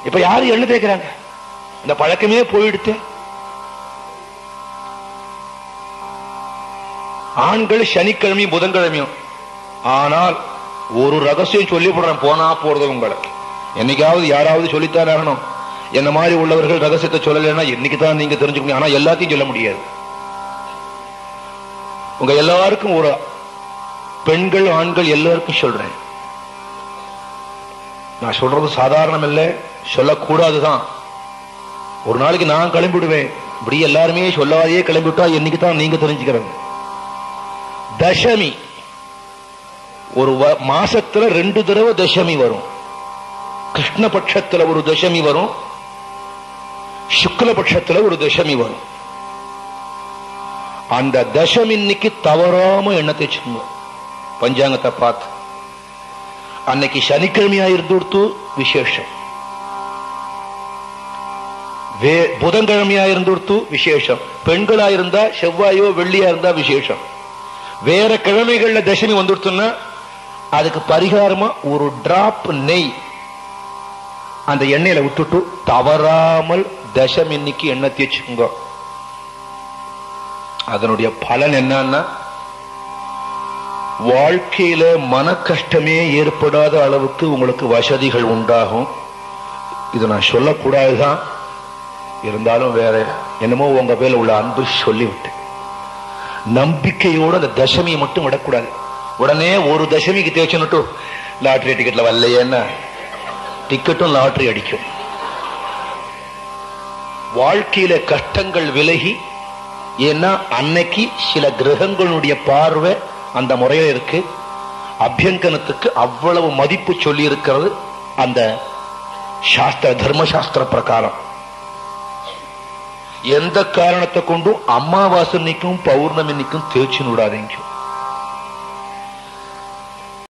இப்ப யாரு எண்ணெய் தேய்க்கிறாங்க இந்த பழக்கமே போயிடுத்து ஆண்கள் சனிக்கிழமையும் புதன்கிழமையும் ஆனால் ஒரு ரகசியம் சொல்லி போடுறேன் போனா போறது உங்களுக்கு என்னைக்காவது யாராவது சொல்லித்தான் ஆகணும் என்ன மாதிரி உள்ளவர்கள் ரகசியத்தை சொல்லலைன்னா என்னைக்கு தான் நீங்க தெரிஞ்சுக்கணும் ஆனா எல்லாத்தையும் சொல்ல முடியாது உங்க எல்லாருக்கும் ஒரு பெண்கள் ஆண்கள் எல்லாருக்கும் சொல்றேன் நான் சொல்றது சாதாரணம் இல்லை சொல்லக்கூடாதுதான் ஒரு நாளைக்கு நான் கிளம்பிடுவேன் இப்படி எல்லாருமே சொல்லாதையே கிளம்பிவிட்டா என்னைக்கு தான் நீங்க தெரிஞ்சுக்கிறது தசமி ஒரு வ- மாசத்துல ரெண்டு தடவை தசமி வரும் கிருஷ்ணபட்சத்துல ஒரு தசமி வரும் சுக்லபட்சத்துல ஒரு தசமி வரும் அந்த தசமி இன்னைக்கு தவறாம எண்ணெய் தேய்ச்சுங்க பஞ்சாங்கத்தை பார்த்து அன்னைக்கு சனிக்கிழமையா இருந்து கொடுத்து விசேஷம் வே புதன்கிழமையா இருந்து கொடுத்து விசேஷம் பெண்களா இருந்தா செவ்வாயோ வெள்ளியா இருந்தா விசேஷம் வேற கிழமைகள்ல தசமி வந்துடுத்துன்னா அதுக்கு பரிகாரமா ஒரு டிராப் நெய் அந்த எண்ணெயில விட்டுட்டு தவறாமல் தசமி இன்னைக்கு எண்ணெய் தேய்ச்சுங்க அதனுடைய பலன் என்னன்னா வாழ்க்கையில மன கஷ்டமே ஏற்படாத அளவுக்கு உங்களுக்கு வசதிகள் உண்டாகும் இது நான் சொல்லக்கூடாதுதான் இருந்தாலும் வேற என்னமோ உங்க பேர்ல உள்ள அன்பு சொல்லிவிட்டேன் நம்பிக்கையோட அந்த தசமியை மட்டும் விடக்கூடாது உடனே ஒரு தசமிக்கு தேய்ச்சுன்னுட்டு லாட்டரி டிக்கெட்ல வரலையேன்னா டிக்கெட்டும் லாட்டரி அடிக்கும் வாழ்க்கையில கஷ்டங்கள் விலகி ஏன்னா அன்னைக்கு சில கிரகங்களுடைய பார்வை அந்த முறையில இருக்கு அபியங்கனத்துக்கு அவ்வளவு மதிப்பு சொல்லி இருக்கிறது அந்த சாஸ்திர தர்மசாஸ்திர பிரகாரம் எந்த காரணத்தை கொண்டும் அமாவாசை நிற்கும் பௌர்ணமி நிற்கும் தேய்ச்சி விடாதீங்க